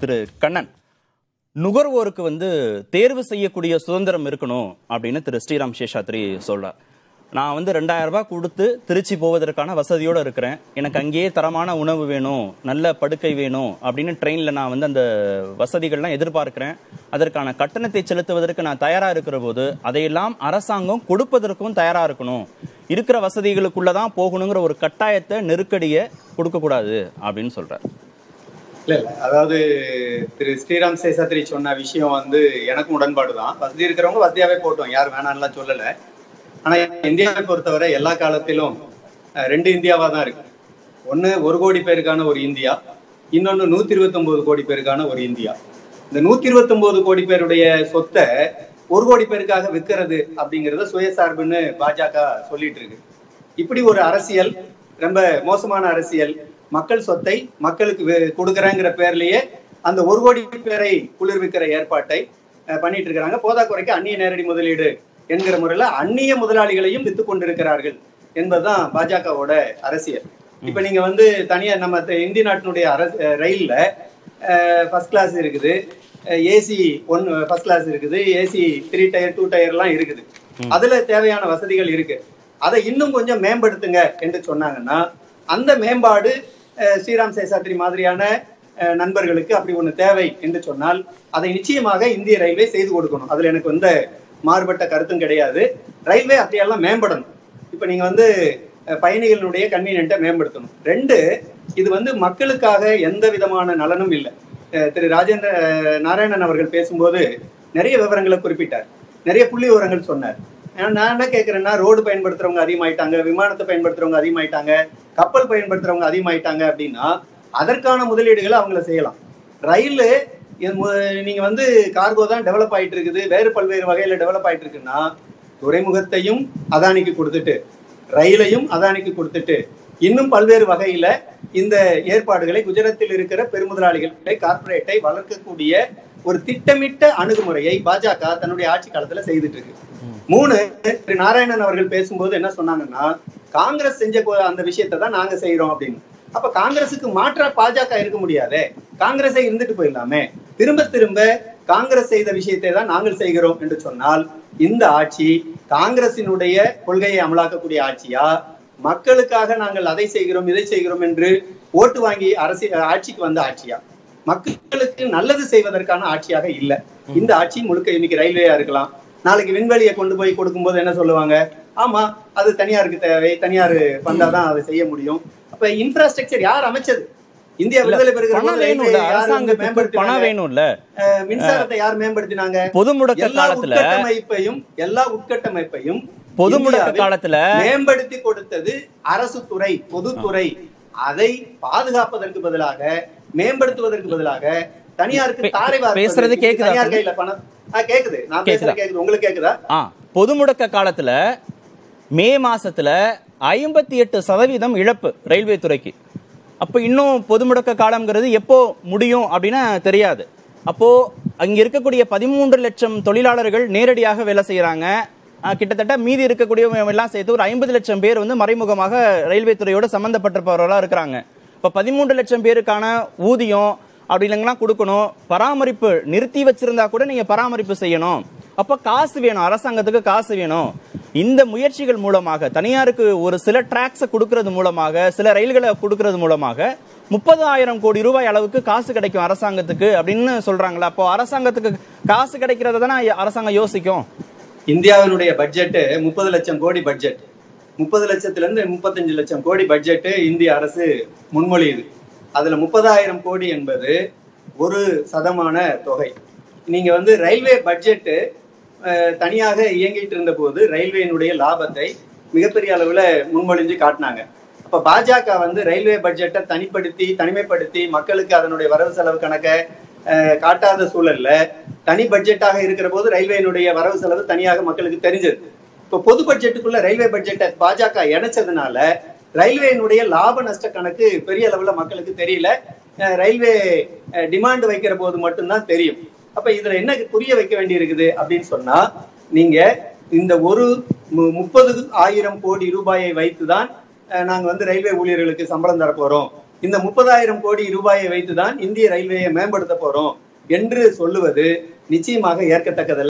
திரு கண்ணன் நுகர்வோருக்கு வந்து தேர்வு செய்யக்கூடிய சுதந்திரம் இருக்கணும் அப்படின்னு திரு ஸ்ரீராம் சேஷாத்ரி சொல்றார் நான் வந்து ரெண்டாயிரம் ரூபாய் கொடுத்து திருச்சி போவதற்கான வசதியோட இருக்கிறேன் எனக்கு அங்கேயே தரமான உணவு வேணும் நல்ல படுக்கை வேணும் அப்படின்னு ட்ரெயினில் நான் வந்து அந்த வசதிகள்லாம் எதிர்பார்க்கிறேன் அதற்கான கட்டணத்தை செலுத்துவதற்கு நான் தயாரா இருக்கிற போது அதையெல்லாம் அரசாங்கம் கொடுப்பதற்கும் தயாரா இருக்கணும் இருக்கிற வசதிகளுக்குள்ள தான் போகணுங்கிற ஒரு கட்டாயத்தை நெருக்கடியை கொடுக்கக்கூடாது அப்படின்னு சொல்றார் இல்ல இல்ல அதாவது திரு ஸ்ரீராம் சேசாத்ரி சொன்ன விஷயம் வந்து எனக்கும் உடன்பாடு தான் வசதி இருக்கிறவங்க வசதியாவே போட்டோம் யார் வேணாம்லாம் சொல்லல ஆனா இந்தியாவை பொறுத்தவரை எல்லா காலத்திலும் அஹ், ரெண்டு இந்தியாவா தான் இருக்கு ஒண்ணு ஒரு கோடி பேருக்கான ஒரு இந்தியா இன்னொன்னு நூத்தி இருபத்தி கோடி பேருக்கான ஒரு இந்தியா இந்த நூத்தி இருபத்தி கோடி பேருடைய சொத்தை ஒரு கோடி பேருக்காக விற்கிறது அப்படிங்கறத சுயசார்புன்னு பாஜக சொல்லிட்டு இருக்கு இப்படி ஒரு அரசியல் ரொம்ப மோசமான அரசியல் மக்கள் சொத்தை மக்களுக்கு வே- கொடுக்கறேங்கிற பேர்லயே அந்த ஒரு கோடி பேரை குளிர்விக்கிற ஏற்பாட்டை அஹ், பண்ணிட்டு இருக்கிறாங்க போதாக்குறைக்கு அந்நிய நேரடி முதலீடு என்கிற முறையில அந்நிய முதலாளிகளையும் வித்து கொண்டிருக்கிறார்கள் என்பதுதான் பாஜகவோட அரசியல் இப்ப நீங்க வந்து தனியா நம்ம த- இந்திய நாட்டினுடைய அரசு அஹ், ரயில்ல ஃபர்ஸ்ட் கிளாஸ் இருக்குது ஏசி ஒன் ஃபர்ஸ்ட் கிளாஸ் இருக்குது AC three tier two tier எல்லாம் இருக்குது அதுல தேவையான வசதிகள் இருக்கு அதை இன்னும் கொஞ்சம் மேம்படுத்துங்க என்று சொன்னாங்கன்னா அந்த மேம்பாடு அஹ், ஸ்ரீராம் சேஷாத்ரி மாதிரியான அஹ், நண்பர்களுக்கு அப்படி ஒண்ணு தேவை என்று சொன்னால் அதை நிச்சயமாக இந்திய ரயில்வே செய்து கொடுக்கணும் அதுல எனக்கு வந்து மாறுபட்ட கருத்தும் கிடையாது ரயில்வே அப்படியெல்லாம் மேம்படணும் இப்ப நீங்க வந்து அஹ், பயணிகளுடைய கன்வீனியன்ட்டை மேம்படுத்தணும் ரெண்டு இது வந்து மக்களுக்காக எந்த விதமான நலனும் இல்லை அஹ், திரு ராஜேந்திர அஹ், நாராயணன் அவர்கள் பேசும்போது நிறைய விவரங்களை குறிப்பிட்டார் நிறைய புள்ளி விவரங்கள் சொன்னார் ஆனா, நான் என்ன கேட்கிறேன்னா ரோடு பயன்படுத்துறவங்க அதிகமாயிட்டாங்க விமானத்தை பயன்படுத்துறவங்க அதிகமாயிட்டாங்க கப்பல் பயன்படுத்துறவங்க அதிகமாயிட்டாங்க அப்படின்னா அதற்கான முதலீடுகளை அவங்கள செய்யலாம் ரயில் இது மு- நீங்க வந்து கார்கோ தான் டெவலப் ஆயிட்டு இருக்குது வேறு பல்வேறு வகையில டெவலப் ஆயிட்டு இருக்குன்னா துறைமுகத்தையும் அதானிக்கு கொடுத்துட்டு ரயிலையும் அதானிக்கு கொடுத்துட்டு இன்னும் பல்வேறு வகையில இந்த ஏற்பாடுகளை குஜராத்தில் இருக்கிற பெருமுதலாளிகளை கார்ப்பரேட்டை வளர்க்கக்கூடிய ஒரு திட்டமிட்ட அணுகுமுறையை பாஜக தன்னுடைய ஆட்சி காலத்துல செய்துட்டு இருக்கு மூணு திரு நாராயணன் அவர்கள் பேசும்போது என்ன சொன்னாங்கன்னா காங்கிரஸ் செஞ்ச கொ- அந்த விஷயத்தை தான் நாங்க செய்யறோம் அப்படின்னு அப்ப காங்கிரசுக்கு மாற்றா பாஜக இருக்க முடியாதே காங்கிரஸே இருந்துட்டு போயிடலாமே திரும்ப திரும்ப காங்கிரஸ் செய்த விஷயத்தை தான் நாங்கள் செய்கிறோம் என்று சொன்னால் இந்த ஆட்சி காங்கிரசினுடைய கொள்கையை அமலாக்கக்கூடிய ஆட்சியா மக்களுக்காக நாங்கள் அதை செய்கிறோம் இதை செய்கிறோம் என்று ஓட்டு வாங்கி அரசியல் ஆட்சிக்கு வந்த ஆட்சியா மக்களுக்கு நல்லது செய்வதற்கான ஆட்சியாக இல்ல இந்த ஆட்சி முழுக்க இன்னைக்கு ரயில்வேயா இருக்கலாம் நாளைக்கு விண்வெளியை கொண்டு போய் கொடுக்கும்போது என்ன சொல்லுவாங்க ஆமா அது தனியாருக்கு தேவை தனியார் வந்தாதான் அதை செய்ய முடியும் அப்ப இன்ஃப்ராஸ்ட்ரக்சர் யார் அமைச்சது இந்தியா விடுதலை பெறுகிற பணம் போது வேணும்ல ரயில்வே யார் வந்து அரசாங்கத்துக்கு மேம்படுத்தினாங்க? பணம் வேணும்ல அஹ் மின்சாரத்தை யார் மேம்படுத்தினாங்க பொது முடக்க எல்லா காலத்துல உட்கட்டமைப்பையும் எல்லா உட்கட்டமைப்பையும் பொது முடக்க இந்தியாவில் காலத்துல மேம்படுத்தி கொடுத்தது அரசு துறை பொதுத்துறை அதை பாதுகாப்பதற்கு பதிலாக மேம்படுத்துவதற்கு பதிலாக தனியாருக்கு பே- தாரை வார்ப்பதற்கு பேசுறது கேக்குதா? தனியார் கையில பணம் ஆ, கேக்குது நான் பேசுறது கேக்குதா? கேக்குது உங்களுக்கு கேக்குதா ஆ பொது முடக்க காலத்துல மே மாசத்துல ஐம்பத்தி எட்டு சதவீதம் இழப்பு ரயில்வே துறைக்கு அப்ப இன்னும் பொது முடக்க காலம்ங்கிறது எப்போ முடியும் அப்படின்னு தெரியாது அப்போ அங்க இருக்கக்கூடிய பதிமூன்று லட்சம் தொழிலாளர்கள் நேரடியாக வேலை செய்யறாங்க ஆ, கிட்டத்தட்ட மீதி இருக்கக்கூடியவங்க எல்லாம் சேர்த்து ஒரு ஐம்பது லட்சம் பேர் வந்து மறைமுகமாக ரயில்வே துறையோட சம்பந்தப்பட்டிருப்பவர்களா இருக்கிறாங்க இப்ப பதிமூன்று லட்சம் பேருக்கான ஊதியம் அப்படி இல்லைங்களா கொடுக்கணும் பராமரிப்பு நிறுத்தி வச்சிருந்தா கூட நீங்க பராமரிப்பு செய்யணும் அப்ப காசு வேணும் அரசாங்கத்துக்கு காசு வேணும் இந்த முயற்சிகள் மூலமாக தனியாருக்கு ஒரு சில டிராக்ஸை கொடுக்கறது மூலமாக சில ரயில்களை கொடுக்கறது மூலமாக முப்பதாயிரம் கோடி ரூபாய் அளவுக்கு காசு கிடைக்கும் அரசாங்கத்துக்கு அப்படின்னு சொல்றாங்களா அப்போ அரசாங்கத்துக்கு காசு கிடைக்கிறத தானே அரசாங்கம் யோசிக்கும் இந்தியாவினுடைய பட்ஜெட் முப்பது லட்சம் கோடி பட்ஜெட் முப்பது லட்சத்துல இருந்து முப்பத்தஞ்சு லட்சம் கோடி பட்ஜெட் இந்திய அரசு முன்மொழியுது அதுல முப்பதாயிரம் கோடி என்பது ஒரு சதமான தொகை நீங்க வந்து ரயில்வே பட்ஜெட் தனியாக இயங்கிட்டு இருந்த போது ரயில்வேனுடைய லாபத்தை மிகப்பெரிய அளவுல முன்மொழிஞ்சு காட்டினாங்க அப்ப பாஜக வந்து ரயில்வே பட்ஜெட்டை தனிப்படுத்தி தனிமைப்படுத்தி மக்களுக்கு அதனுடைய வரவு செலவு கணக்கை அஹ், காட்டாத சூழல்ல தனி பட்ஜெட்டாக இருக்கிற போது ரயில்வேனுடைய வரவு செலவு தனியாக மக்களுக்கு தெரிஞ்சது இப்ப பொது பட்ஜெட்டுக்குள்ள ரயில்வே பட்ஜெட்டை பாஜக இணைச்சதுனால ரயில்வேனுடைய லாப நஷ்ட கணக்கு பெரிய அளவுல மக்களுக்கு தெரியல அஹ், ரயில்வே டிமாண்ட் வைக்கிற போது மட்டும்தான் தெரியும் அப்ப இதுல என்ன புரிய வைக்க வேண்டி இருக்குது அப்படின்னு சொன்னா நீங்க இந்த ஒரு மு- முப்பது ஆயிரம் கோடி ரூபாயை வைத்துதான் அஹ், நாங்க வந்து ரயில்வே ஊழியர்களுக்கு சம்பளம் தர போறோம் இந்த முப்பதாயிரம் கோடி ரூபாயை வைத்துதான் இந்திய ரயில்வேயை மேம்படுத்த போறோம் என்று சொல்லுவது நிச்சயமாக ஏற்கத்தக்கதல்ல